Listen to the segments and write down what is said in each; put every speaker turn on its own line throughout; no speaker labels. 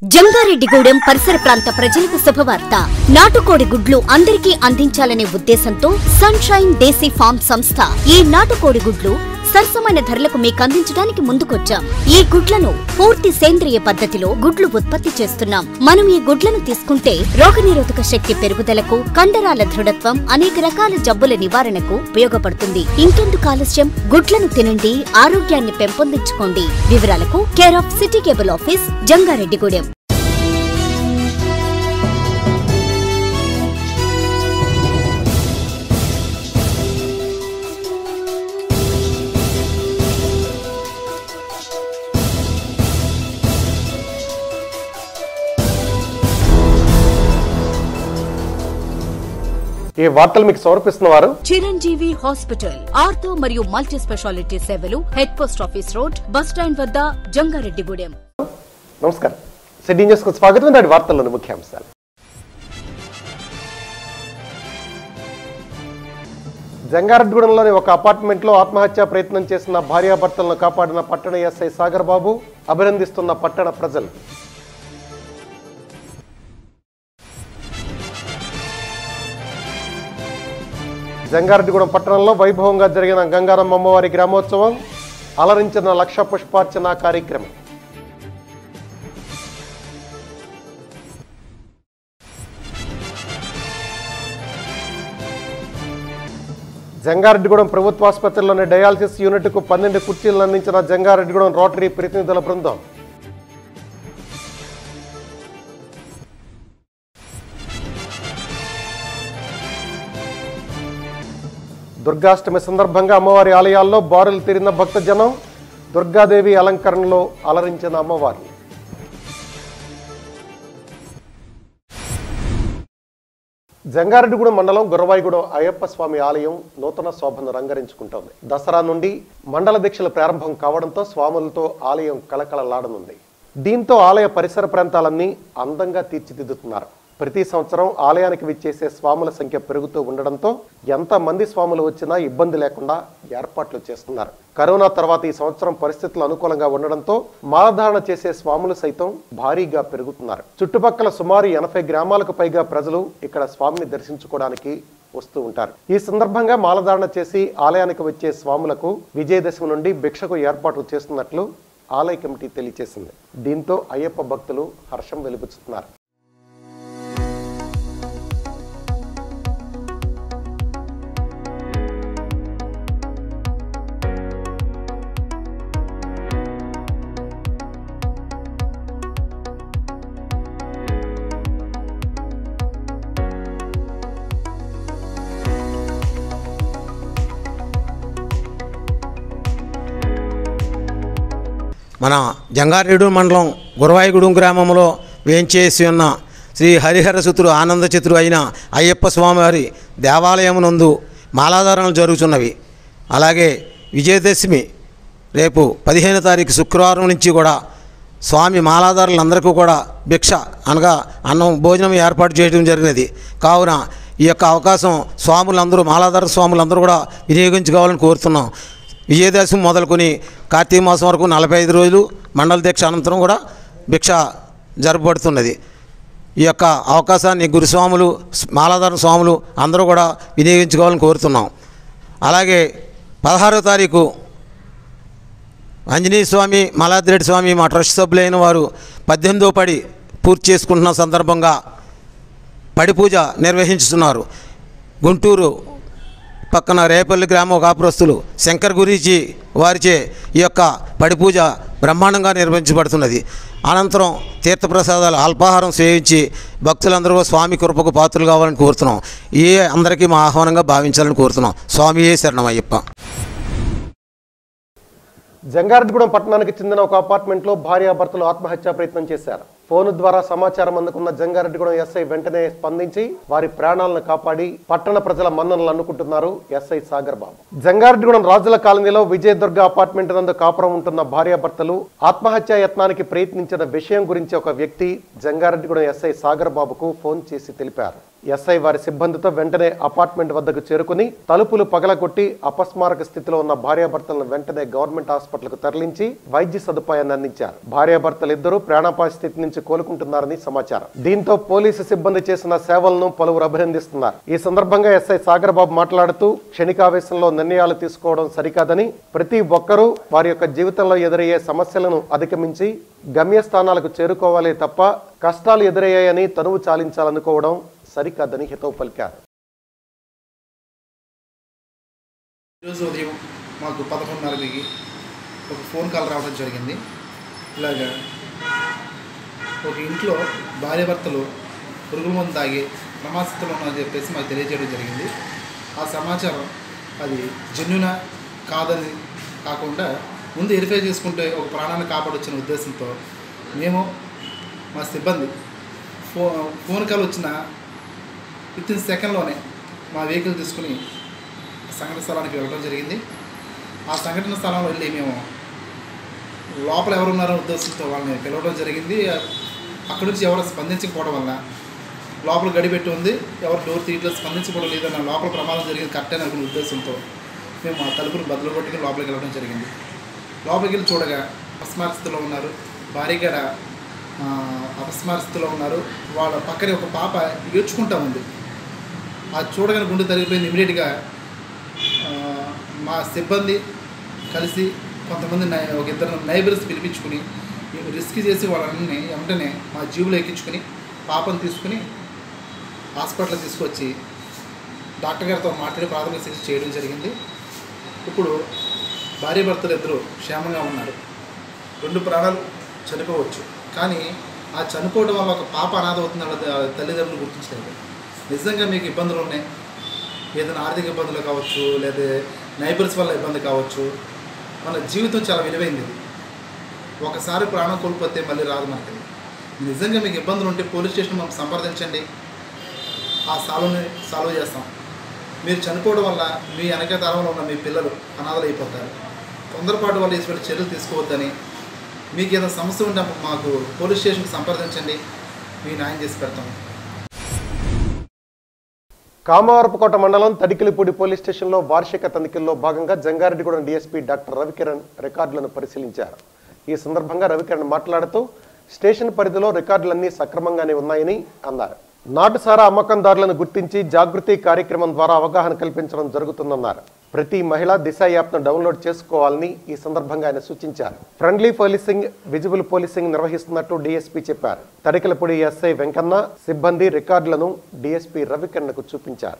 జంగారెడ్డిగూడెం పరిసర ప్రాంత ప్రజలకు శుభవార్త నాటుకోడి గుడ్లు అందరికీ అందించాలనే ఉద్దేశంతో సన్షైన్ దేశీ ఫార్మ్ సంస్థ ఈ నాటుకోడి గుడ్లు సరసమైన ధరలకు మీకు అందించడానికి ముందుకొచ్చాం ఈ గుడ్లను పూర్తి సేంద్రియ పద్ధతిలో గుడ్లు ఉత్పత్తి చేస్తున్నాం మనం ఈ గుడ్లను తీసుకుంటే రోగనిరోధక శక్తి పెరుగుదలకు కండరాల దృఢత్వం అనేక రకాల జబ్బుల నివారణకు ఉపయోగపడుతుంది ఇంకెందుకు ఆలస్యం గుడ్లను తినండి ఆరోగ్యాన్ని పెంపొందించుకోండి వివరాలకు care of city cable office Jangareddigudem
ఈ వార్తలు మీకు సమర్పిస్తున్న వారు
చిరంజీవి హాస్పిటల్ ఆర్థో మరియు మల్టీ స్పెషాలిటీ సేవలు head post office road bus stand వద్ద జంగారెడ్డిగూడెం
నమస్కారం సిటీ న్యూస్ కు స్వాగతం నాటి వార్తల్లోని ముఖ్యాంశాలు జంగారెడ్డిగూడెంలోని ఒక అపార్ట్మెంట్ లో ఆత్మహత్యా ప్రయత్నం చేసిన భార్యాభర్తలను కాపాడిన పట్టణ ఎస్ఐ సాగర్ బాబు అభినందిస్తున్న పట్టణ ప్రజలు జంగారెడ్డిగూడెం పట్టణంలో వైభవంగా జరిగిన గంగారమ్మ అమ్మవారి గ్రామోత్సవం అలరించిన లక్ష పుష్పార్చన కార్యక్రమం జంగారెడ్డిగూడెం ప్రభుత్వ ఆసుపత్రిలోని డయాలసిస్ యూనిట్కు పన్నెండు కుర్చీలను అందించిన జంగారెడ్డిగూడెం రోటరీ ప్రతినిధుల బృందం దుర్గాష్టమి సందర్భంగా అమ్మవారి ఆలయాల్లో బారులు తీరిన భక్తజనం దుర్గాదేవి అలంకరణలో అలరించిన అమ్మవారు జంగారెడ్డిగూడెం మండలం గురవాయిగూడెం అయ్యప్ప స్వామి ఆలయం నూతన శోభను రంగరించుకుంటోంది దసరా నుండి మండల దీక్షలు ప్రారంభం కావడంతో స్వాములతో ఆలయం కళకళలాడనుంది దీంతో ఆలయ పరిసర ప్రాంతాలన్నీ అందంగా తీర్చిదిద్దుతున్నారు ప్రతి సంవత్సరం ఆలయానికి విచ్చేసే స్వాముల సంఖ్య పెరుగుతూ ఉండడంతో ఎంత మంది స్వాములు వచ్చినా ఇబ్బంది లేకుండా ఏర్పాట్లు చేస్తున్నారు కరోనా తర్వాత ఈ సంవత్సరం పరిస్థితులు అనుకూలంగా ఉండడంతో మాలధారణ చేసే స్వాములు సైతం భారీగా పెరుగుతున్నారు చుట్టుపక్కల సుమారు ఎనభై గ్రామాలకు పైగా ప్రజలు ఇక్కడ స్వామిని దర్శించుకోవడానికి వస్తూ ఉంటారు ఈ సందర్భంగా మాలధారణ చేసి ఆలయానికి వచ్చే స్వాములకు విజయదశమి నుండి భిక్షకు ఏర్పాట్లు చేస్తున్నట్లు ఆలయ కమిటీ తెలియజేసింది దీంతో అయ్యప్ప భక్తులు హర్షం వెలిబుచ్చుతున్నారు
మన జంగారెడ్డి మండలం గురవాయిగూడెం గ్రామంలో వేంచేసి ఉన్న శ్రీ హరిహర సుతుడు ఆనంద చతురు అయిన అయ్యప్ప స్వామివారి దేవాలయమునందు మాలాధారణలు జరుగుతున్నవి అలాగే విజయదశమి రేపు పదిహేను తారీఖు శుక్రవారం నుంచి కూడా స్వామి మాలాధారులందరికీ కూడా భిక్ష అనగా అన్నం భోజనం ఏర్పాటు చేయడం జరిగినది కావున ఈ యొక్క అవకాశం స్వాములందరూ మాలాధార స్వాములందరూ కూడా వినియోగించుకోవాలని కోరుతున్నాం విజయదశమి మొదలుకొని కార్తీక మాసం వరకు నలభై ఐదు రోజులు మండల దీక్ష అనంతరం కూడా భిక్ష జరపబడుతున్నది ఈ యొక్క అవకాశాన్ని గురుస్వాములు మాలాధార స్వాములు అందరూ కూడా వినియోగించుకోవాలని కోరుతున్నాం అలాగే పదహారో తారీఖు ఆంజనేయ స్వామి మలాద్రెడ్డి స్వామి మా ట్రస్ట్ సభ్యులైన వారు పద్దెనిమిదో పడి పూర్తి చేసుకుంటున్న సందర్భంగా పడి పూజ నిర్వహించుతున్నారు గుంటూరు పక్కన రేపల్లి గ్రామ కాపురస్తులు శంకర్ గురించి వారిచే ఈ యొక్క పడి పూజ బ్రహ్మాండంగా నిర్వహించబడుతున్నది అనంతరం తీర్థప్రసాదాలు అల్పాహారం సేవించి భక్తులందరూ స్వామి కృపకు పాత్రలు కావాలని కోరుతున్నాం ఏ అందరికీ మా ఆహ్వానంగా భావించాలని కోరుతున్నాం స్వామియే శరణం అయ్యప్ప
జంగారెడ్డిగూడెం పట్టణానికి చెందిన ఒక అపార్ట్మెంట్ లో భార్యాభర్తలు ఆత్మహత్యా ప్రయత్నం చేశారు ఫోన్ ద్వారా సమాచారం అందుకున్న జంగారెడ్డిగూడెం ఎస్ఐ వెంటనే స్పందించి వారి ప్రాణాలను కాపాడి పట్టణ ప్రజల మన్ననలు అనుకుంటున్నారు ఎస్ఐ సాగర్ బాబు జంగారెడ్డిగూడెం రాజుల కాలనీలో విజయదుర్గ అపార్ట్మెంట్ నందు కాపురం ఉంటున్న భార్యాభర్తలు ఆత్మహత్యా యత్నానికి ప్రయత్నించిన విషయం గురించి ఒక వ్యక్తి జంగారెడ్డిగూడెం ఎస్ఐ సాగర్ బాబుకు ఫోన్ చేసి తెలిపారు ఎస్ఐ వారి సిబ్బందితో వెంటనే అపార్ట్మెంట్ వద్దకు చేరుకుని తలుపులు పగలగొట్టి అపస్మారక స్థితిలో ఉన్న భార్యాభర్తలను వెంటనే గవర్నమెంట్ హాస్పిటల్కు తరలించి వైద్య సదుపాయాన్ని అందించారు భార్యాభర్తలు ఇద్దరూ ప్రాణాపాయ స్థితి నుంచి కోలుకుంటున్నారని సమాచారం దీంతో పోలీసు సిబ్బంది చేసిన సేవలను పలువురు అభినందిస్తున్నారు ఈ సందర్భంగా ఎస్ఐ సాగర్ బాబు మాట్లాడుతూ క్షణికావేశంలో నిర్ణయాలు తీసుకోవడం సరికాదని ప్రతి ఒక్కరూ వారి యొక్క జీవితంలో ఎదురయ్యే సమస్యలను అధిగమించి గమ్యస్థానాలకు చేరుకోవాలి తప్ప కష్టాలు ఎదురయ్యాయని తనువు చాలించాలనుకోవడం సరికాదని హితవు పలికారు
ఈరోజు ఉదయం మాకు పదకొండున్నరకి ఒక ఫోన్ కాల్ రావడం జరిగింది ఇలాగా ఒక ఇంట్లో భార్యాభర్తలు పురుగుల మందు తాగి ప్రమాదస్థితిలో ఉన్నారని చెప్పేసి మాకు తెలియజేయడం జరిగింది ఆ సమాచారం అది జన్యున కాదని కాకుండా ముందు వెరిఫై చేసుకుంటే ఒక ప్రాణాన్ని కాపాడొచ్చిన ఉద్దేశంతో మేము మా సిబ్బంది ఫో ఫోన్ కాల్ వచ్చిన విత్ ఇన్ సెకండ్లోనే మా వెహికల్ తీసుకుని సంఘటన స్థలానికి వెళ్ళడం జరిగింది ఆ సంఘటన స్థలంలో వెళ్ళి మేము లోపల ఎవరున్నారో ఉద్దేశంతో వాళ్ళని పిలవడం జరిగింది అక్కడి నుంచి ఎవరు స్పందించకపోవడం వల్ల లోపల గడిపెట్టి ఉంది ఎవరు డోర్ తీయట్లేదు స్పందించకపోవడం లేదన్న లోపల ప్రమాదం జరిగింది కరెక్ట్ అని అనుకున్న ఉద్దేశంతో మేము ఆ తలుపును బదులు కొట్టుకుని లోపలికి వెళ్ళడం జరిగింది లోపలికి వెళ్ళి చూడగా అపస్మార స్థితిలో ఉన్నారు భార్య గడ అపస్మార స్థితిలో ఉన్నారు వాళ్ళ పక్కనే ఒక పాప ఏడ్చుకుంటా ఉంది అది చూడగానే గుండె తరిగిపోయింది ఇమీడియట్గా ఆ, మా సిబ్బంది కలిసి కొంతమంది నై ఒక ఇద్దరు నైబర్స్ పిలిపించుకుని మేము రిస్క్ చేసి వాళ్ళని వెంటనే మా జీబులో ఎక్కించుకుని పాపను తీసుకుని హాస్పిటల్ తీసుకొచ్చి డాక్టర్ గారితో మాట్లాడి ప్రాథమిక చికిత్స చేయడం జరిగింది ఇప్పుడు భార్యాభర్తలు ఇద్దరు క్షేమంగా ఉన్నారు రెండు ప్రాణాలు చనిపోవచ్చు కానీ ఆ చనిపోవడం వల్ల ఒక పాప అనాథ అవుతుందన్న త- తల్లిదండ్రులు గుర్తించలేదు నిజంగా మీకు ఇబ్బందులు ఉన్నాయి ఏదైనా ఆర్థిక ఇబ్బందులు కావచ్చు లేదా నైబర్స్ వల్ల ఇబ్బంది కావచ్చు మన జీవితం చాలా విలువైంది ఇది. ఒకసారి ప్రాణం కోల్పోతే మళ్ళీ రాదు మనకి నిజంగా మీకు ఇబ్బందులు ఉంటే పోలీస్ స్టేషన్ మనం సంప్రదించండి ఆ సాల్వ్ని సాల్వ్ చేస్తాం మీరు చనిపోవడం వల్ల మీ వెనక తరంలో ఉన్న మీ పిల్లలు అనాథలు అయిపోతారు తొందరపాటు వల్ల ఇటువంటి చర్యలు తీసుకోవద్దని మీకు ఏదైనా సమస్య ఉంటే మాకు పోలీస్ స్టేషన్కి సంప్రదించండి మీ న్యాయం చేసి పెడతాం
కామవరపుకోట మండలం తడికిలిపూడి పోలీస్ స్టేషన్లో వార్షిక తనిఖీల్లో భాగంగా జంగారెడ్డిగూడెం డీఎస్పీ డాక్టర్ రవికిరణ్ రికార్డులను పరిశీలించారు ఈ సందర్భంగా రవికిరణ్ మాట్లాడుతూ స్టేషన్ పరిధిలో రికార్డులన్నీ సక్రమంగానే ఉన్నాయని అన్నారు నాటుసారా అమ్మకందారులను గుర్తించి జాగృతి కార్యక్రమం ద్వారా అవగాహన కల్పించడం జరుగుతుందన్నారు ప్రతి మహిళ దిశ యాప్ను డౌన్లోడ్ చేసుకోవాలని ఈ సందర్భంగా ఆయన సూచించారు ఫ్రెండ్లీ పోలీసింగ్ విజిబుల్ పోలీసింగ్ నిర్వహిస్తున్నట్టు డీఎస్పీ చెప్పారు తడికలపూడి ఎస్ఐ వెంకన్న సిబ్బంది రికార్డులను డీఎస్పీ రవికిరణ్కు చూపించారు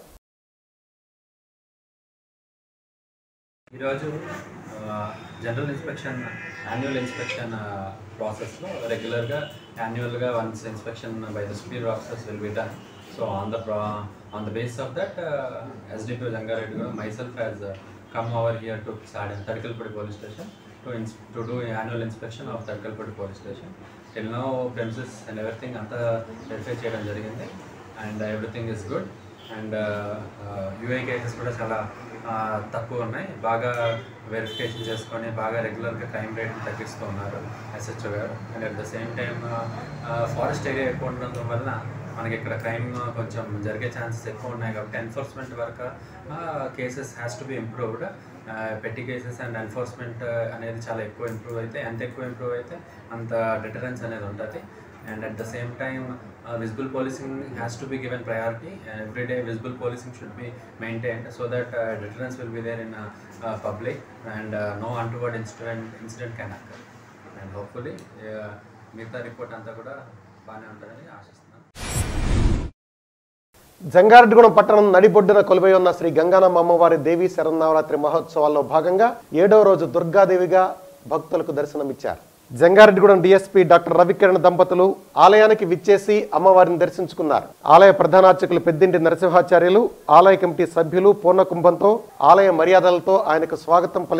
ఈరోజు ఆ, general inspection annual inspection ah, ప్రాసెస్లో రెగ్యులర్గా యాన్యువల్గా once inspection by the superior officers will be done so on the on the base of that SDP Jangareddy కూడా myself has come over here to Tadikalapudi police station to ఇన్స్ to do annual inspection of Tadikalapudi police station till no premises and everything అంతా verify చేయడం జరిగింది and everything is good and UA cases కూడా చాలా ఆ, తక్కువ ఉన్నాయి బాగా వెరిఫికేషన్ చేసుకొని బాగా రెగ్యులర్గా క్రైమ్ రేట్ని తగ్గిస్తూ ఉన్నారు ఎస్హెచ్ఓ గారు and at the same time forest area ఎక్కువ ఉండడం వలన మనకి ఇక్కడ క్రైమ్ కొంచెం జరిగే ఛాన్సెస్ ఎక్కువ ఉన్నాయి కాబట్టి ఎన్ఫోర్స్మెంట్ వరకు cases has to be improved పెట్టి కేసెస్ అండ్ ఎన్ఫోర్స్మెంట్ అనేది చాలా ఎక్కువ ఇంప్రూవ్ అయితే ఎంత ఎక్కువ ఇంప్రూవ్ అయితే అంత డిటరెన్స్ అనేది ఉంటుంది and at the same time visible policing has to be given priority and every day visible policing should be maintained so that uh, deterrence will be there in uh, uh, public and uh, no untoward incident incident can occur and hopefully uh, మిగతా report అంతా కూడా బాగానే ఉంటుందని ఆశిస్తున్నాను
జంగారెడ్డిగూడెం పట్టణం నడిబొడ్డున కొలువై ఉన్న శ్రీ గంగానమ్మ అమ్మవారి దేవీ శరన్నవరాత్రి మహోత్సవాల్లో భాగంగా ఏడవ రోజు దుర్గాదేవిగా భక్తులకు దర్శనమిచ్చారు జంగారెడ్డిగూడెం డీఎస్పీ డాక్టర్ రవికిరణ్ దంపతులు ఆలయానికి విచ్చేసి అమ్మవారిని దర్శించుకున్నారు ఆలయ ప్రధానార్చకులు పెద్దింటి నరసింహాచార్యులు ఆలయ కమిటీ సభ్యులు పూర్ణకుంభంతో ఆలయ మర్యాదలతో ఆయనకు స్వాగతం పలికారు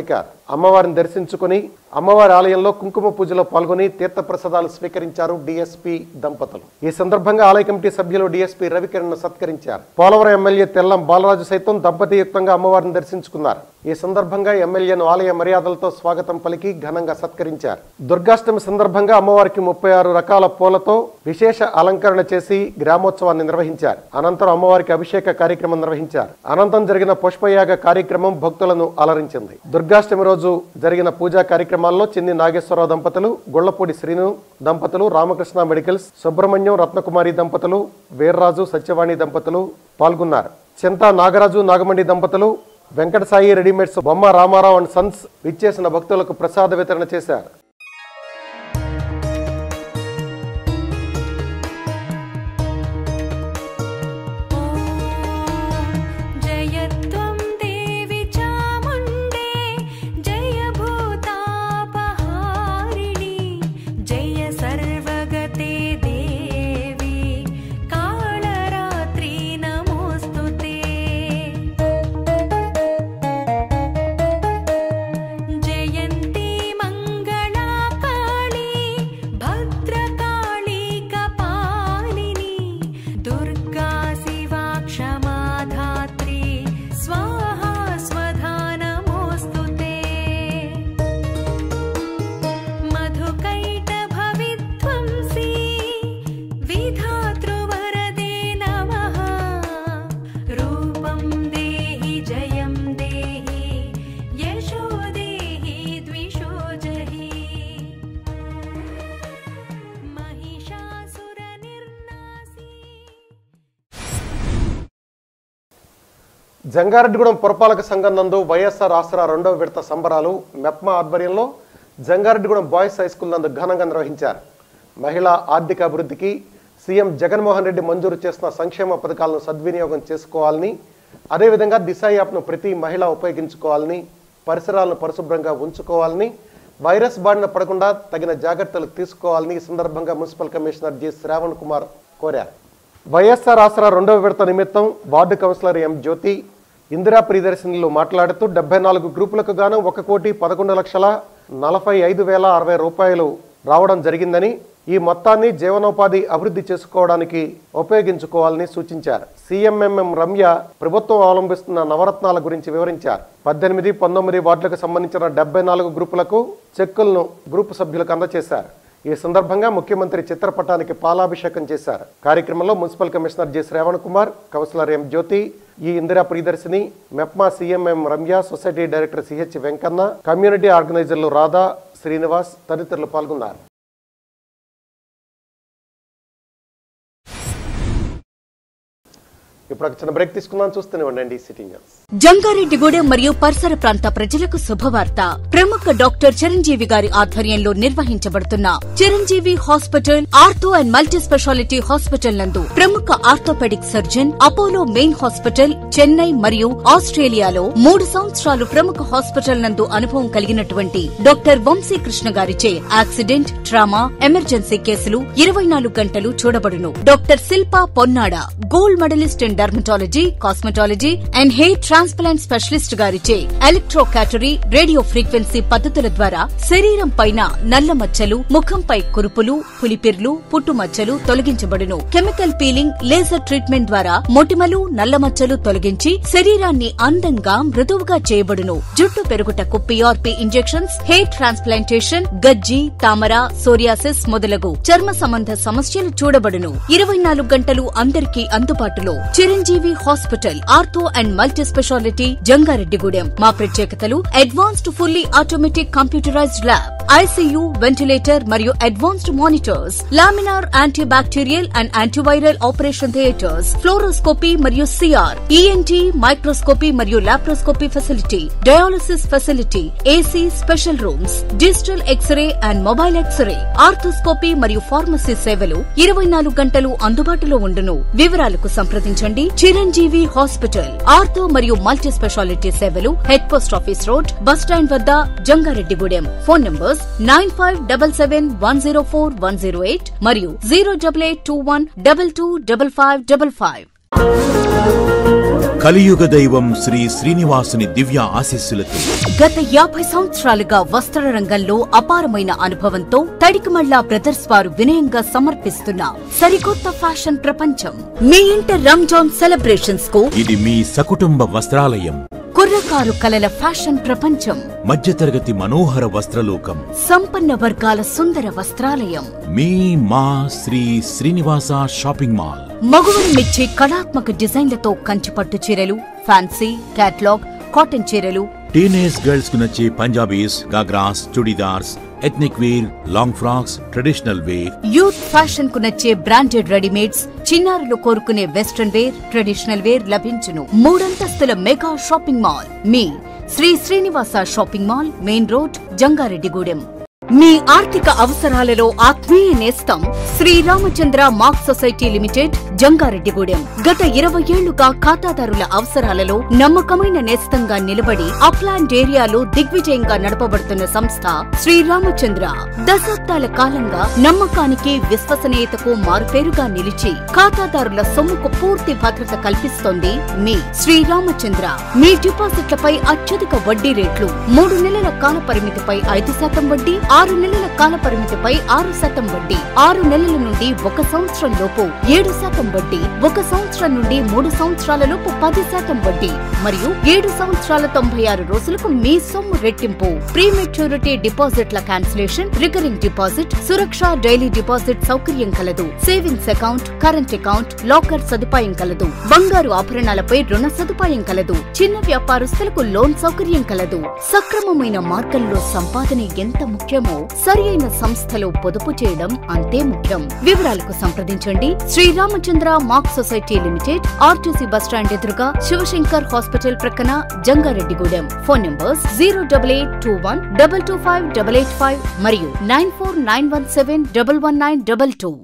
అమ్మవారిని దర్శించుకుని అమ్మవారి ఆలయంలో కుంకుమ పూజలో పాల్గొని తీర్థప్రసాదాలు స్వీకరించారు డిఎస్పీ దంపతులు ఈ సందర్భంగా ఆలయ కమిటీ సభ్యులు డిఎస్పీ రవికిరణ్ సత్కరించారు పోలవరం ఎమ్మెల్యే తెల్లం బాలరాజు సైతం దంపతియుక్తంగా అమ్మవారిని దర్శించుకున్నారు ఈ సందర్భంగా ఎమ్మెల్యేను ఆలయ మర్యాదలతో స్వాగతం పలికి ఘనంగా సత్కరించారు దుర్గాష్టమి సందర్భంగా అమ్మవారికి ముప్పై ఆరు రకాల పూలతో విశేష అలంకరణ చేసి గ్రామోత్సవాన్ని నిర్వహించారు అనంతరం అమ్మవారికి అభిషేక కార్యక్రమం నిర్వహించారు అనంతరం జరిగిన పుష్పయాగ కార్యక్రమం భక్తులను అలరించింది దుర్గాష్టమి రోజు జరిగిన పూజా కార్యక్రమాల్లో చిన్ని నాగేశ్వరరావు దంపతులు గుళ్లపూడి శ్రీను దంపతులు రామకృష్ణ మెడికల్స్ సుబ్రహ్మణ్యం రత్నకుమారి దంపతులు వీర్రాజు సత్యవాణి దంపతులు పాల్గొన్నారు చింతా నాగరాజు నాగమండి దంపతులు వెంకట సాయి రెడీమేడ్స్ బొమ్మ రామారావు అండ్ సన్స్ విచ్చేసిన భక్తులకు ప్రసాద వితరణ చేశారు
जय त्वं देवि चामुण्डे जय भूतापहारिणि जय सर्वगते देवी कालरात्रि नमोऽस्तु ते जयन्ती मङ्गला काली भद्रकाली कपालिनी दुर्गा शिवा क्षमा धात्री स्वाहा स्वधा नमोऽस्तु ते मधुकैटभविध्वंसी विधातृवरदे नमः रूपं देहि जयं देहि यशो देहि द्विषो जहि महिषासुरनिर्नासी
జంగారెడ్డిగూడెం పురపాలక సంఘం నందు వైఎస్ఆర్ ఆసరా రెండవ విడత సంబరాలు మెప్మా ఆధ్వర్యంలో జంగారెడ్డిగూడెం బాయ్స్ హై స్కూల్ నందు ఘనంగా నిర్వహించారు మహిళా ఆర్థిక అభివృద్ధికి సీఎం జగన్మోహన్ రెడ్డి మంజూరు చేసిన సంక్షేమ పథకాలను సద్వినియోగం చేసుకోవాలని అదేవిధంగా దిశ యాప్ను ప్రతి మహిళ ఉపయోగించుకోవాలని పరిసరాలను పరిశుభ్రంగా ఉంచుకోవాలని వైరస్ బారిన పడకుండా తగిన జాగ్రత్తలు తీసుకోవాలని ఈ సందర్భంగా municipal commissioner G Shravan Kumar కోరారు వైఎస్ఆర్ ఆసరా రెండవ విడత నిమిత్తం ward councillor M Jyothi Indira ప్రియదర్శినిలో మాట్లాడుతూ డెబ్బై నాలుగు గ్రూపులకు గాను ఒక కోటి పదకొండు లక్షల నలభై ఐదు వేల అరవై రూపాయలు రావడం జరిగిందని ఈ మొత్తాన్ని జీవనోపాధి అభివృద్ధి చేసుకోవడానికి ఉపయోగించుకోవాలని సూచించారు సీఎంఎంఎం రమ్య ప్రభుత్వం అవలంబిస్తున్న నవరత్నాల గురించి వివరించారు పద్దెనిమిది పంతొమ్మిది వార్డులకు సంబంధించిన డెబ్బై నాలుగు గ్రూపులకు చెక్కులను గ్రూపు సభ్యులకు అందజేశారు ఈ సందర్భంగా ముఖ్యమంత్రి చిత్రపటానికి పాలాభిషేకం చేశారు కార్యక్రమంలో municipal commissioner J Shravan Kumar councillor M Jyothi ఈ Indira Priyadarshini MEPMA CMM Ramya society director CH Venkanna community ఆర్గనైజర్లు రాధా శ్రీనివాస్ తదితరులు పాల్గొన్నారు ఇప్పుడు ఒక చిన్న బ్రేక్ తీసుకుందాం చూస్తూనే ఉండండి సిటీ న్యూస్
జంగారెడ్డిగూడెం మరియు పరిసర ప్రాంత ప్రజలకు శుభవార్త ప్రముఖ డాక్టర్ చిరంజీవి గారి ఆధ్వర్యంలో నిర్వహించబడుతున్న Chiranjeevi hospital ortho and multi speciality hospital నందు ప్రముఖ orthopaedic surgeon Apollo main hospital Chennai మరియు ఆస్ట్రేలియాలో మూడు సంవత్సరాలు ప్రముఖ హాస్పిటల్ నందు అనుభవం కలిగినటువంటి డాక్టర్ వంశీ కృష్ణ గారిచే యాక్సిడెంట్ ట్రామా ఎమర్జెన్సీ కేసులు ఇరవై నాలుగు గంటలు చూడబడును doctor Shilpa Ponnada gold medallist in dermatology cosmetology and hair transplant specialist గారిచే ఎలక్ట్రో క్యాటరీ రేడియో ఫ్రీక్వెన్సీ పద్ధతుల ద్వారా శరీరం పైన నల్ల మచ్చలు ముఖంపై కురుపులు పులిపిర్లు పుట్టుమచ్చలు తొలగించబడును కెమికల్ పీలింగ్ లేజర్ ట్రీట్మెంట్ ద్వారా మొటిమలు నల్ల మచ్చలు తొలగించి శరీరాన్ని అందంగా మృదువుగా చేయబడును జుట్టు పెరుగుటకు పిఆర్పి ఇంజెక్షన్స్ హెయిర్ ట్రాన్స్ప్లాంటేషన్ గజ్జి తామర సోరియాసిస్ మొదలగు చర్మ సంబంధ సమస్యలు చూడబడును ఇరవై నాలుగు గంటలు అందరికీ అందుబాటులో Chiranjeevi hospital ortho and multi speciality Jangareddigudem మా ప్రత్యేకతలు advanced fully automatic computerised lab ICU ventilator మరియు advanced monitors laminar antibacterial and antiviral operation theatres fluoroscopy మరియు సిఆర్ ఈఎన్టీ మైక్రోస్కోపీ మరియు laparoscopy facility dialysis facility AC special rooms digital X-ray and mobile X-ray arthroscopy మరియు pharmacy సేవలు ఇరవై నాలుగు గంటలు అందుబాటులో ఉండును వివరాలకు సంప్రదించండి చిరంజీవి హాస్పిటల్ ఆర్థో మరియు మల్టీ స్పెషాలిటీ సేవలు head post office road bus stand వద్ద Jangareddygudem phone numbers nine five double seven one zero four one zero eight మరియు zero double eight two one double two double five double five
కలియుగ దైవం శ్రీ శ్రీనివాసుని దివ్య ఆశీస్సులతో
గత యాభై సంవత్సరాలుగా వస్త్ర రంగంలో అపారమైన అనుభవంతో తడికమళ్ళ బ్రదర్స్ వారు వినయంగా సమర్పిస్తున్న సరికొత్త ఫ్యాషన్ ప్రపంచం మీ ఇంటర్ రంజాన్ సెలబ్రేషన్స్ కు
ఇది మీ సకుటుంబ వస్త్రాలయం
కుర్రకారు కలల ఫ్యాషన్ ప్రపంచం
మధ్యతరగతి మనోహర వస్త్రలోకం
సంపన్న వర్గాల సుందర వస్త్రాలయం
మీ మా శ్రీ శ్రీనివాస షాపింగ్ మాల్
మగువలు మెచ్చే కళాత్మక డిజైన్లతో కంచిపట్టు చీరలు ఫ్యాన్సీ క్యాట్లాగ్ కాటన్ చీరలు
టీనేజ్ గర్ల్స్ కు నచ్చే Punjabis ghagras churidars ethnic wear long frocks traditional wear
youth fashion కు నచ్చే బ్రాండెడ్ రెడీమేడ్స్ చిన్నారులు కోరుకునే వెస్ట్రన్ వేర్ ట్రెడిషనల్ వేర్ లభించును మూడంతస్తుల మెగా షాపింగ్ మాల్ మీ Shri Srinivasa shopping mall main road Jangareddygudem మీ ఆర్థిక అవసరాలలో ఆత్మీయ నేస్తం Sriramachandra mark society limited Jangareddygudem గత ఇరవై ఏళ్లుగా ఖాతాదారుల అవసరాలలో నమ్మకమైన నేస్తంగా నిలబడి అప్లాండ్ ఏరియాలో దిగ్విజయంగా నడపబడుతున్న సంస్థ శ్రీరామచంద్ర దశాబ్దాల కాలంగా నమ్మకానికి విశ్వసనీయతకు మారుపేరుగా నిలిచి ఖాతాదారుల సొమ్ముకు పూర్తి భద్రత కల్పిస్తోంది మీ శ్రీరామచంద్ర మీ డిపాజిట్లపై అత్యధిక వడ్డీ రేట్లు మూడు నెలల కాల పరిమితిపై ఐదు శాతం వడ్డీ ఆరు నెలల కాల పరిమితిపై ఆరు శాతం వడ్డీ ఆరు నెలల నుండి ఒక సంవత్సరం లోపు ఏడు శాతం వడ్డీ ఒక సంవత్సరం నుండి మూడు సంవత్సరాల లోపు పది శాతం వడ్డీ మరియు ఏడు సంవత్సరాల తొంభై ఆరు రోజులకు మీ సొమ్ము రెట్టింపు ప్రీమెచ్యూరిటీ డిపాజిట్ల క్యాన్సిలేషన్ రికరింగ్ డిపాజిట్ సురక్ష డైలీ డిపాజిట్ సౌకర్యం కలదు savings account current account locker సదుపాయం కలదు బంగారు ఆభరణాలపై రుణ సదుపాయం కలదు చిన్న వ్యాపారస్తులకు లోన్ సౌకర్యం కలదు సక్రమమైన మార్గంలో సంపాదన ఎంత ముఖ్యమో సరి అయిన సంస్థలో పొదుపు చేయడం అంతే ముఖ్యం వివరాలకు సంప్రదించండి Sriramachandra mark society limited RTC bus stand ఎదురుగా శివశంకర్ హాస్పిటల్ ప్రక్కన Jangareddygudem phone numbers zero double eight two one double two five double eight five మరియు nine four nine one seven double one nine double two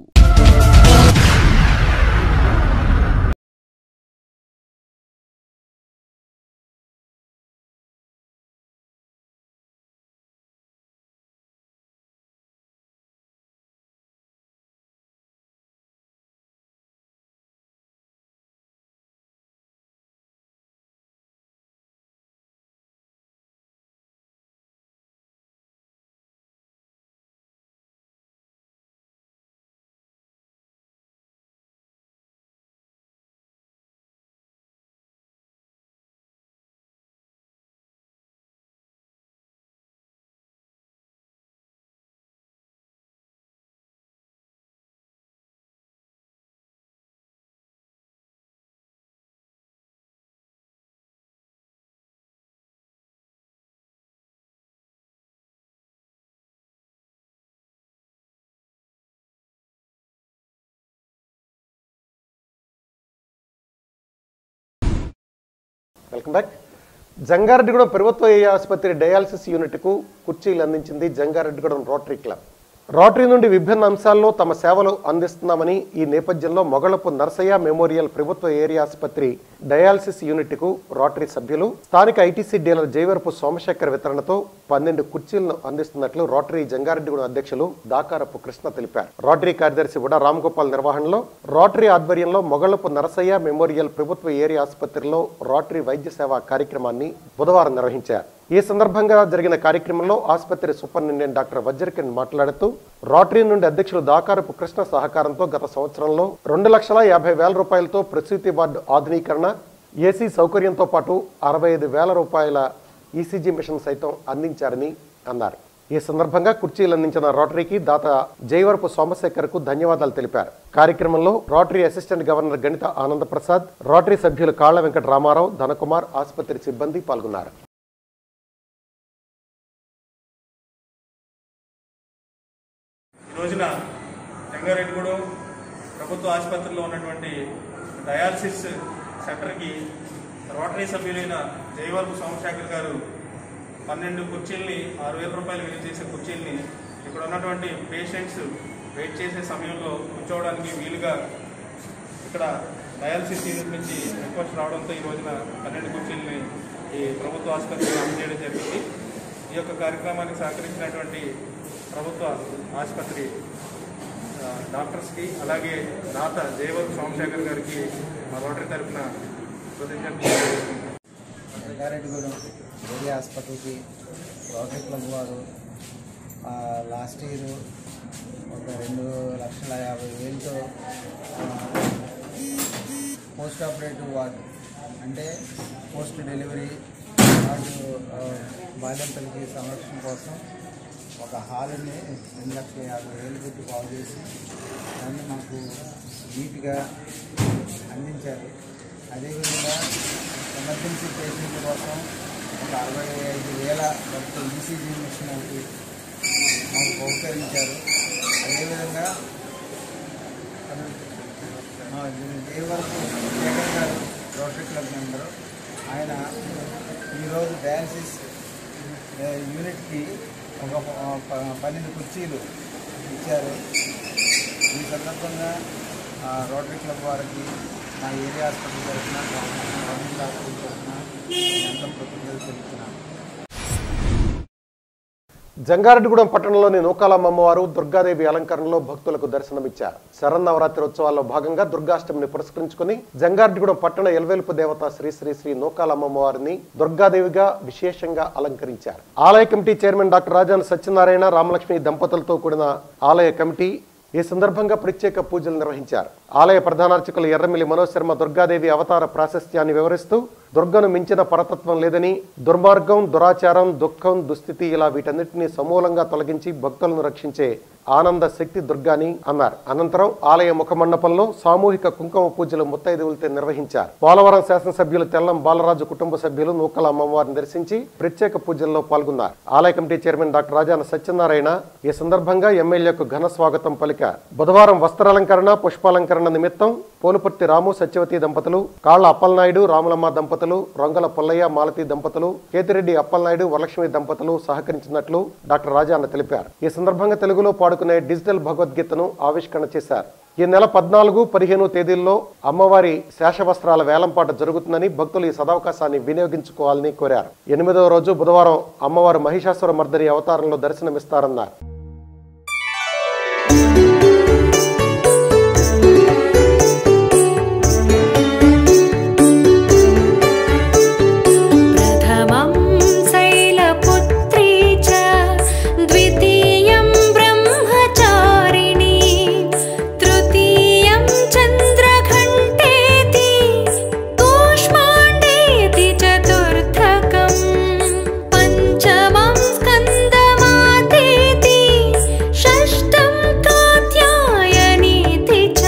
welcome back Jangareddygudem ప్రభుత్వ area ఆసుపత్రి dialysis యూనిట్కు కుర్చీలు అందించింది Jangareddygudem rotary club rotary నుండి విభిన్న అంశాల్లో తమ సేవలు అందిస్తున్నామని ఈ నేపథ్యంలో మొగళపు నర్సయ్య మెమోరియల్ ప్రభుత్వ ఏరియా ఆసుపత్రి డయాలసిస్ యూనిట్కు రోటరీ సభ్యులు స్థానిక ఐటీసీ డీలర్ జైవరపు సోమశేఖర్ వితరణతో పన్నెండు కుర్చీలను అందిస్తున్నట్లు రోటరీ జంగారెడ్డిగూడెం అధ్యక్షులు దాకారపు కృష్ణ తెలిపారు రోటరీ కార్యదర్శి ఉడా రామ్గోపాల్ నిర్వహణలో రోటరీ ఆధ్వర్యంలో మొగళపు నరసయ్య మెమోరియల్ ప్రభుత్వ ఏరియా ఆసుపత్రిలో రోటరీ వైద్య సేవా కార్యక్రమాన్ని బుధవారం నిర్వహించారు ఈ సందర్భంగా జరిగిన కార్యక్రమంలో ఆసుపత్రి సూపరింటెండెంట్ డాక్టర్ వజ్రకిరణ్ మాట్లాడుతూ రోటరీ నుండి అధ్యక్షులు దాకారపు కృష్ణ సహకారంతో గత సంవత్సరంలో రెండు లక్షల యాభై వేల రూపాయలతో ప్రసూతి వార్డు ఆధునీకరణ ఏసీ సౌకర్యంతో పాటు అరవై ఐదు వేల రూపాయల ఈసీజీ మిషన్ సైతం అందించారని అన్నారు ఈ సందర్భంగా కుర్చీలు అందించిన రోటరీకి దాత జైవరపు సోమశేఖర్ కు ధన్యవాదాలు తెలిపారు కార్యక్రమంలో రోటరీ అసిస్టెంట్ గవర్నర్ గణిత ఆనంద ప్రసాద్ రోటరీ సభ్యులు కాళ్ల వెంకట రామారావు ధనకుమార్ ఆసుపత్రి సిబ్బంది పాల్గొన్నారు
ఈ రోజున జంగారెడ్డిగూడెం ప్రభుత్వ ఆసుపత్రిలో ఉన్నటువంటి డయాలసిస్ సెంటర్కి రోటరీ సభ్యులైన జయవర్పు సోమశేఖర్ గారు పన్నెండు కుర్చీల్ని ఆరు వేల రూపాయలు విలువ చేసే కుర్చీల్ని ఇక్కడ ఉన్నటువంటి పేషెంట్స్ వెయిట్ చేసే సమయంలో కూర్చోవడానికి వీలుగా ఇక్కడ డయాలసిస్ యూనిట్ నుంచి రిక్వెస్ట్ రావడంతో ఈ రోజున పన్నెండు కుర్చీల్ని ఈ ప్రభుత్వ ఆసుపత్రిలో అందజేయడం జరిగింది ఈ యొక్క కార్యక్రమానికి సహకరించినటువంటి ప్రభుత్వ ఆసుపత్రి ఆ, డాక్టర్స్కి అలాగే దాత జయవర్గ సోమశేఖర్ గారికి మా రోటరీ తరఫున కృతజ్ఞతలు తెలియజేసుకుంటున్నాను.
రంగారెడ్డిగూడెం ఏరియా హాస్పిటల్కి రోటరీ క్లబ్ వారు ఆ, లాస్ట్ ఇయర్ ఒక రెండు లక్షల యాభై వేలతో ఆ, పోస్ట్ ఆపరేటివ్ వార్డు అంటే పోస్ట్ డెలివరీ వార్డు ఆ, బాలింతలకి సంరక్షణ కోసం ఒక హాల్ని రెండు లక్షల యాభై వేలు పెట్టి బాగు చేసి దాన్ని మాకు నీట్గా అందించారు అదేవిధంగా ఎమర్జెన్సీ పేషెంట్ల కోసం ఒక అరవై ఐదు వేల వరకు ఈసీజీ మిషన్ ఒకటి మాకు బహుకరించారు అదేవిధంగా ఆ, దేవరకు శేఖర్ గారు రోటరీ క్లబ్ మెంబరు ఆయన ఈరోజు డయాలసిస్ ఆ, యూనిట్కి ఒక ప- ప- పన్నెండు కుర్చీలు ఇచ్చారు ఈ సందర్భంగా ఆ, రోటరీ క్లబ్ వారికి మా ఏరియా హాస్పిటల్ తరఫున గవర్నమెంట్ హాస్పిటల్ తరఫున ఎంతో కృతజ్ఞతలు తెలుపుతున్నాను
జంగారెడ్డిగూడెం పట్టణంలోని నూకాలమ్మ అమ్మవారు దుర్గాదేవి అలంకరణలో భక్తులకు దర్శనమిచ్చారు శరన్నవరాత్రి ఉత్సవాల్లో భాగంగా దుర్గాష్టమిని పురస్కరించుకుని జంగారెడ్డిగూడెం పట్టణ ఎల్వేల్పు దేవత శ్రీ శ్రీ శ్రీ నూకాలమ్మ అమ్మవారిని దుర్గాదేవిగా విశేషంగా అలంకరించారు ఆలయ committee chairman doctor Rajan Satyanarayana Ramalakshmi దంపతులతో కూడిన ఆలయ కమిటీ ఈ సందర్భంగా ప్రత్యేక పూజలు నిర్వహించారు ఆలయ ప్రధానార్చకులు ఎర్రమిల్లి మనోజ్ శర్మ దుర్గాదేవి అవతార ప్రాశస్త్యాన్ని వివరిస్తూ దుర్గను మించిన పరతత్వం లేదని దుర్మార్గం దురాచారం దుఃఖం దుస్థితి ఇలా వీటన్నిటిని సమూలంగా తొలగించి భక్తులను రక్షించే ఆనంద శక్తి దుర్గాని అన్నారు అనంతరం ఆలయ ముఖ మండపంలో సామూహిక కుంకుమ పూజలు ముత్తైదువులతో నిర్వహించారు పోలవరం శాసనసభ్యులు తెల్లం బాలరాజు కుటుంబ సభ్యులు నూకల అమ్మవారిని దర్శించి ప్రత్యేక పూజల్లో పాల్గొన్నారు ఆలయ committee chairman doctor Rajana Satyanarayana ఈ సందర్భంగా ఎమ్మెల్యేకు ఘన స్వాగతం పలికారు బుధవారం వస్త్రాలంకరణ పుష్పాలంకరణ నిమిత్తం పోలుపర్తి రాము సత్యవతి దంపతులు కాళ్ల అప్పలనాయుడు రాములమ్మ దంపతులు రొంగల పుల్లయ్య మాలతి దంపతులు కేతిరెడ్డి అప్పలనాయుడు వరలక్ష్మి దంపతులు సహకరించినట్లు డాక్టర్ రాజాన్న తెలిపారు ఈ సందర్భంగా తెలుగులో పాడుకునే డిజిటల్ భగవద్గీతను ఆవిష్కరణ చేశారు ఈ నెల పద్నాలుగు పదిహేను తేదీల్లో అమ్మవారి శేషవస్త్రాల వేలంపాట జరుగుతుందని భక్తులు ఈ సదవకాశాన్ని వినియోగించుకోవాలని కోరారు ఎనిమిదవ రోజు బుధవారం అమ్మవారు మహిషాసుర మర్దని అవతారంలో దర్శనమిస్తారన్నారు
प्रथमं शैलपुत्री च द्वितीयं ब्रह्मचारिणी तृतीयं चन्द्रघण्टेति कूष्माण्डेति चतुर्थकम् पञ्चमं स्कन्दमातेति षष्ठं कात्यायनीति च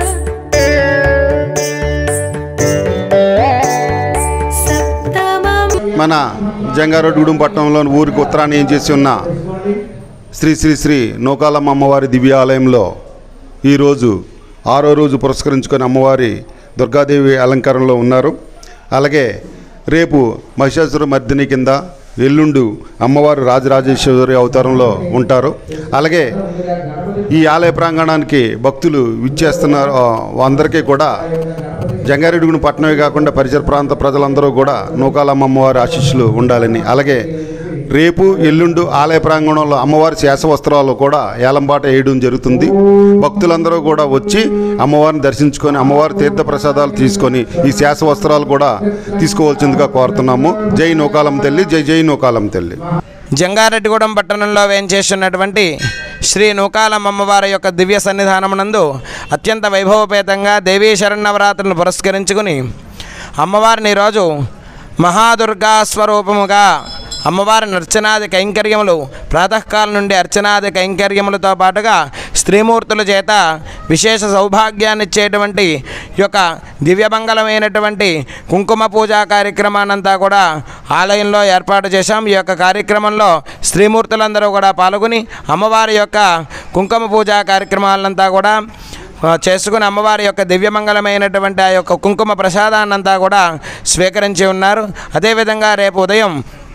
सप्तमं
మన జంగారెడ్డిగూడెం పట్టణంలోని ఊరికి ఉత్తరాన్ని ఏం చేసి ఉన్న శ్రీ శ్రీ శ్రీ నూకాలమ్మ అమ్మవారి దివ్యాలయంలో ఈరోజు ఆరో రోజు పురస్కరించుకొని అమ్మవారి దుర్గాదేవి అలంకారంలో ఉన్నారు అలాగే రేపు మహిషాసుర మర్దిని కింద ఎల్లుండు అమ్మవారు రాజరాజేశ్వరి అవతారంలో ఉంటారు అలాగే ఈ ఆలయ ప్రాంగణానికి భక్తులు విచ్చేస్తున్నారు ఆ, అందరికీ కూడా జంగారెడ్డిగూడెం పట్టణమే కాకుండా పరిసర ప్రాంత ప్రజలందరూ కూడా నూకాలమ్మ అమ్మవారి ఆశీస్సులు ఉండాలని అలాగే రేపు ఎల్లుండు ఆలయ ప్రాంగణంలో అమ్మవారి శేషవస్త్రాలు కూడా ఏలంబాట వేయడం జరుగుతుంది భక్తులందరూ కూడా వచ్చి అమ్మవారిని దర్శించుకొని అమ్మవారి తీర్థ ప్రసాదాలు తీసుకొని ఈ శేషవస్త్రాలు కూడా తీసుకోవాల్సిందిగా కోరుతున్నాము జై నూకాలం తల్లి జై జై నూకాలం తల్లి
జంగారెడ్డిగూడెం పట్టణంలో వేంచేస్తున్నటువంటి శ్రీ నూకాలమ్మ అమ్మవారి యొక్క దివ్య సన్నిధానమునందు అత్యంత వైభవపేతంగా దేవీ శరణవరాత్రులను పురస్కరించుకుని అమ్మవారిని ఈరోజు మహాదుర్గా స్వరూపముగా అమ్మవారి అర్చనాది కైంకర్యములు ప్రాతకాలం నుండి అర్చనాది కైంకర్యములతో పాటుగా స్త్రీమూర్తుల చేత విశేష సౌభాగ్యాన్ని ఇచ్చేటువంటి ఈ యొక్క దివ్యమంగళమైనటువంటి కుంకుమ పూజా కార్యక్రమాన్నంతా కూడా ఆలయంలో ఏర్పాటు చేశాం ఈ యొక్క కార్యక్రమంలో స్త్రీమూర్తులందరూ కూడా పాల్గొని అమ్మవారి యొక్క కుంకుమ పూజా కార్యక్రమాలంతా కూడా ఆ, చేసుకుని అమ్మవారి యొక్క దివ్యమంగళమైనటువంటి ఆ యొక్క కుంకుమ ప్రసాదాన్నంతా కూడా స్వీకరించి ఉన్నారు అదేవిధంగా రేపు ఉదయం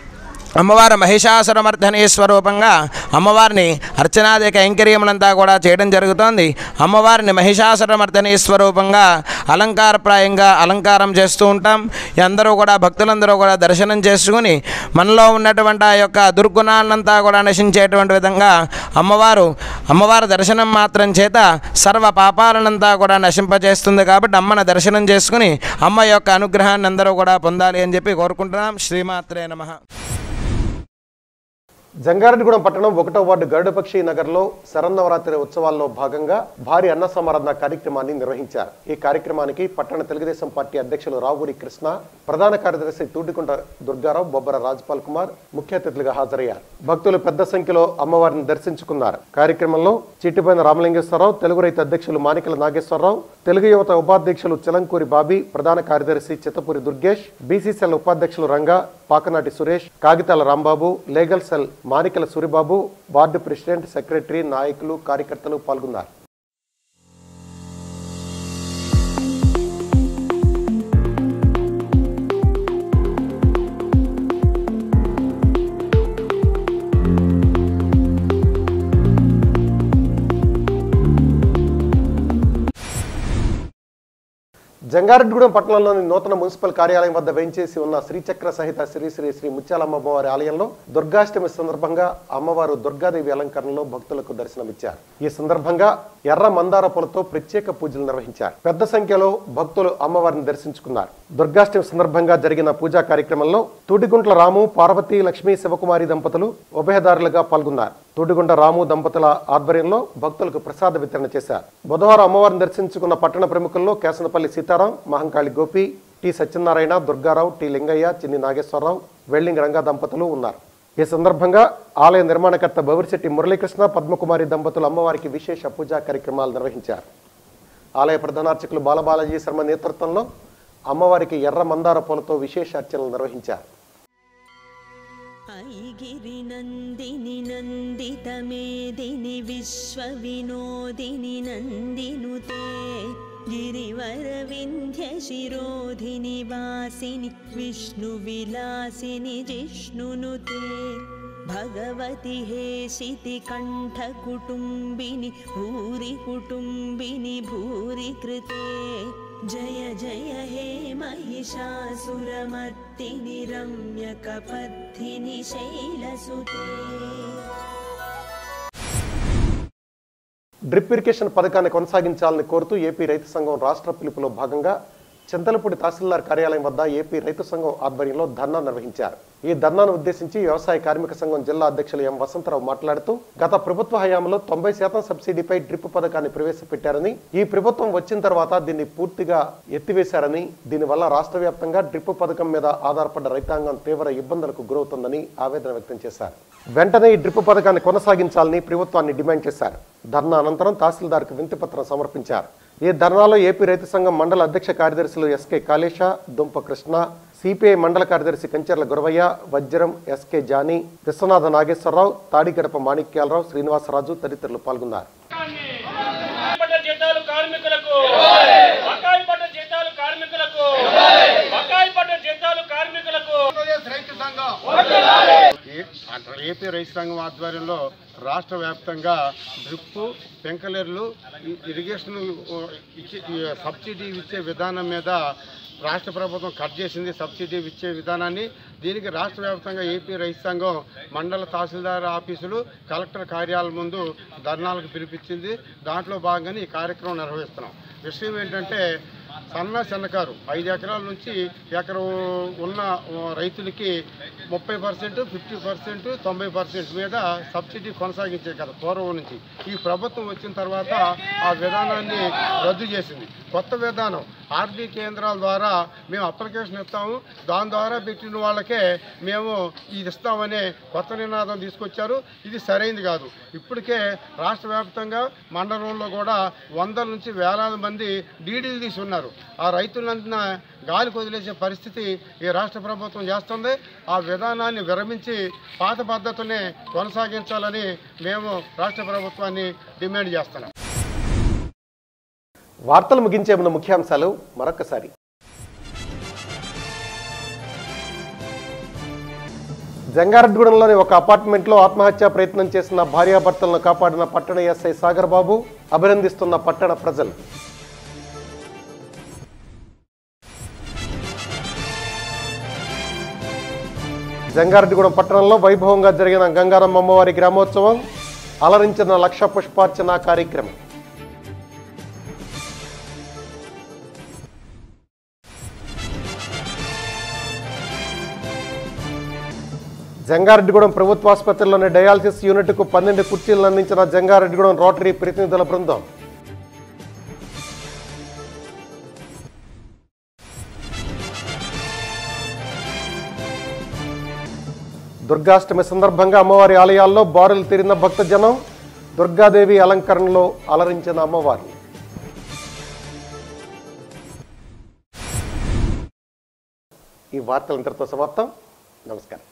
అమ్మవారు మహిషాసురమర్ధనే స్వరూపంగా అమ్మవారిని అర్చనాది కైంకర్యములంతా కూడా చేయడం జరుగుతోంది అమ్మవారిని మహిషాసురమర్ధనే స్వరూపంగా అలంకారప్రాయంగా అలంకారం చేస్తూ ఉంటాం ఈ అందరూ కూడా భక్తులందరూ కూడా దర్శనం చేసుకుని మనలో ఉన్నటువంటి ఆ యొక్క దుర్గుణాలంతా కూడా నశించేటువంటి విధంగా అమ్మవారు అమ్మవారి దర్శనం మాత్రం చేత సర్వ పాపాలనంతా కూడా నశింపజేస్తుంది కాబట్టి అమ్మను దర్శనం చేసుకుని అమ్మ యొక్క అనుగ్రహాన్ని అందరూ కూడా పొందాలి అని చెప్పి కోరుకుంటున్నాం శ్రీమాత్రే నమః
జంగారెడ్డిగూడెం పట్టణం ఒకటో వార్డు గరుడపక్షి నగర్లో శరన్నవరాత్రి ఉత్సవాల్లో భాగంగా భారీ అన్న సమారాధన కార్యక్రమాన్ని నిర్వహించారు ఈ కార్యక్రమానికి పట్టణ తెలుగుదేశం పార్టీ అధ్యక్షులు రావురి కృష్ణ ప్రధాన కార్యదర్శి తూటికుంట దుర్గారావు బొబ్బర రాజ్పాల్ కుమార్ ముఖ్య అతిథులుగా హాజరయ్యారు భక్తులు పెద్ద సంఖ్యలో అమ్మవారిని దర్శించుకున్నారు కార్యక్రమంలో చిట్టిపోయిన రామలింగేశ్వరరావు తెలుగు రైతు అధ్యక్షులు మానికల నాగేశ్వరరావు తెలుగు యువత ఉపాధ్యక్షులు చిలంకూరి బాబీ ప్రధాన కార్యదర్శి చిత్తపూరి దుర్గేష్ బీసీసీఎల్ ఉపాధ్యక్షులు Ranga Pakanati Suresh Kagitala Rambabu legal cell Manikala Suribabu ward president secretary నాయకులు కార్యకర్తలు పాల్గొన్నారు జంగారెడ్డిగూడెం పట్టణంలోని నూతన మున్సిపల్ కార్యాలయం వద్ద వేయించేసి ఉన్న శ్రీచక్ర సహిత శ్రీ శ్రీ శ్రీ ముత్యాలమ్మ అమ్మవారి ఆలయంలో దుర్గాష్టమి సందర్భంగా అమ్మవారు దుర్గాదేవి అలంకరణలో భక్తులకు దర్శనమిచ్చారు ఈ సందర్భంగా ఎర్ర మందార పూలతో ప్రత్యేక పూజలు నిర్వహించారు పెద్ద సంఖ్యలో భక్తులు అమ్మవారిని దర్శించుకున్నారు దుర్గాష్టమి సందర్భంగా జరిగిన పూజా కార్యక్రమంలో తూటిగుంట్ల రాము పార్వతీ లక్ష్మీ శివకుమారి దంపతులు ఉభయదారులుగా పాల్గొన్నారు తూటిగుంట రాము దంపతుల ఆధ్వర్యంలో భక్తులకు ప్రసాద వితరణ చేశారు బుధవారం అమ్మవారిని దర్శించుకున్న పట్టణ ప్రముఖుల్లో కేసనపల్లి సీతారాం మహంకాళి గోపి టి సత్యనారాయణ దుర్గారావు టి లింగయ్య చిన్ని నాగేశ్వరరావు వెల్లింగ్ రంగా దంపతులు ఉన్నారు ఈ సందర్భంగా ఆలయ నిర్మాణకర్త బవిరిశెట్టి మురళీకృష్ణ పద్మకుమారి దంపతులు అమ్మవారికి విశేష పూజా కార్యక్రమాలు నిర్వహించారు ఆలయ ప్రధానార్చకులు బాలబాలాజీ శర్మ నేతృత్వంలో అమ్మవారికి ఎర్ర మందార పూలతో విశేష అర్చనలు నిర్వహించారు
गिरिनन्दिनि नन्दितमेदिनि विश्वविनोदिनि नन्दिनुते गिरिवरविन्ध्यशिरोधिनि वासिनि विष्णुविलासिनि जिष्णुनुते भगवति हेशिति कण्ठकुटुम्बिनि भूरि कुटुम्बिनि भूरि कृते जय जय हे महिषासुरमर्दिनि रम्यकपद्धिनि शैलसुते
డ్రిప్ ఇరిగేషన్ పథకాన్ని కొనసాగించాలని కోరుతూ ఏపీ రైతు సంఘం రాష్ట్ర పిలుపులో భాగంగా చింతలపూడి తహసీల్దార్ కార్యాలయం వద్ద ఏపీ రైతు సంఘం ఆధ్వర్యంలో ధర్నా నిర్వహించారు ఈ ధర్నాను ఉద్దేశించి వ్యవసాయ కార్మిక సంఘం జిల్లా అధ్యక్షులు ఎం వసంతరావు మాట్లాడుతూ గత ప్రభుత్వ హయాంలో తొంభై శాతం సబ్సిడీపై డ్రిప్ పథకాన్ని ప్రవేశపెట్టారని ఈ ప్రభుత్వం వచ్చిన తర్వాత దీన్ని పూర్తిగా ఎత్తివేశారని దీనివల్ల రాష్ట్ర వ్యాప్తంగా డ్రిప్ పథకం మీద ఆధారపడ్డ రైతాంగం తీవ్ర ఇబ్బందులకు గురవుతుందని ఆవేదన వ్యక్తం చేశారు వెంటనే ఈ డ్రిప్ పథకాన్ని కొనసాగించాలని ప్రభుత్వాన్ని డిమాండ్ చేశారు ధర్నా అనంతరం తహసీల్దార్కు వింతిపత్రం సమర్పించారు ఈ ధర్నాలో ఏపీ రైతు సంఘం మండల అధ్యక్ష కార్యదర్శులు ఎస్కే కాళేశ దుంప కృష్ణ సిపిఐ మండల కార్యదర్శి కంచెర్ల గురవయ్య వజ్రం ఎస్కే జానీ విశ్వనాథ నాగేశ్వరరావు తాడిగడప మాణిక్యాలరావు శ్రీనివాసరాజు తదితరులు పాల్గొన్నారు
పడ్డ జీతాలు కార్మికులకు బకాయి పడ్డ జీతాలు కార్మికులకు బకాయి పడ్డ జీతాలు కార్మికులకు
రైతు సంఘం ఏపీ రైతు సంఘం ఆధ్వర్యంలో రాష్ట్ర వ్యాప్తంగా డ్రిప్ పెంకలేర్లు ఇ- ఇరిగేషన్ ఉ, ఇచ్చే ఈ సబ్సిడీ ఇచ్చే విధానం మీద రాష్ట్ర ప్రభుత్వం కట్ చేసింది సబ్సిడీ ఇచ్చే విధానాన్ని దీనికి రాష్ట్ర వ్యాప్తంగా ఏపీ రైతు సంఘం మండల తహసీల్దార్ ఆఫీసులు కలెక్టర్ కార్యాలయం ముందు ధర్నాలకు పిలిపించింది దాంట్లో భాగంగానే ఈ కార్యక్రమం నిర్వహిస్తున్నాం విషయం ఏంటంటే సన్న చిన్నకారు ఐదు ఎకరాల నుంచి ఎకరం ఉన్న రైతులకి ముప్పై పర్సెంట్ ఫిఫ్టీ పర్సెంట్ తొంభై పర్సెంట్ మీద సబ్సిడీ కొనసాగించే కదా పూర్వం నుంచి ఈ ప్రభుత్వం వచ్చిన తర్వాత ఆ విధానాన్ని రద్దు చేసింది కొత్త విధానం ఆర్డీ కేంద్రాల ద్వారా మేము అప్లికేషన్ ఇస్తాము దాని ద్వారా పెట్టిన వాళ్ళకే మేము ఇది ఇస్తామనే కొత్త నినాదం తీసుకొచ్చారు ఇది సరైనది కాదు ఇప్పటికే రాష్ట్ర వ్యాప్తంగా మండలంలో కూడా వందల నుంచి వేలాది మంది డీడీలు తీసి ఉన్నారు ఆ రైతులంతా గాలి వదిలేసే పరిస్థితి ఈ రాష్ట్ర ప్రభుత్వం చేస్తుంది ఆ విధానాన్ని విరమించి పాత పద్ధతుల్ని కొనసాగించాలని మేము రాష్ట్ర ప్రభుత్వాన్ని డిమాండ్ చేస్తున్నాం
వార్తలు ముగించే ముందు ముఖ్యాంశాలు మరొకసారి జంగారెడ్డిగూడెంలోని ఒక అపార్ట్మెంట్లో ఆత్మహత్యా ప్రయత్నం చేసిన భార్యాభర్తలను కాపాడిన పట్టణ ఎస్ఐ సాగర్ బాబు అభినందిస్తున్న పట్టణ ప్రజలు జంగారెడ్డిగూడెం పట్టణంలో వైభవంగా జరిగిన గంగారమ్మ అమ్మవారి గ్రామోత్సవం అలరించిన లక్ష పుష్పార్చన కార్యక్రమం జంగారెడ్డిగూడెం ప్రభుత్వ ఆసుపత్రిలోని డయాలసిస్ యూనిట్కు పన్నెండు కుర్చీలను అందించిన జంగారెడ్డిగూడెం రోటరీ ప్రతినిధుల బృందం దుర్గాష్టమి సందర్భంగా అమ్మవారి ఆలయాల్లో బారులు తీరిన భక్తజనం దుర్గాదేవి అలంకరణలో అలరించిన అమ్మవారు ఈ వార్తలు ఇంతటితో సమాప్తం నమస్కారం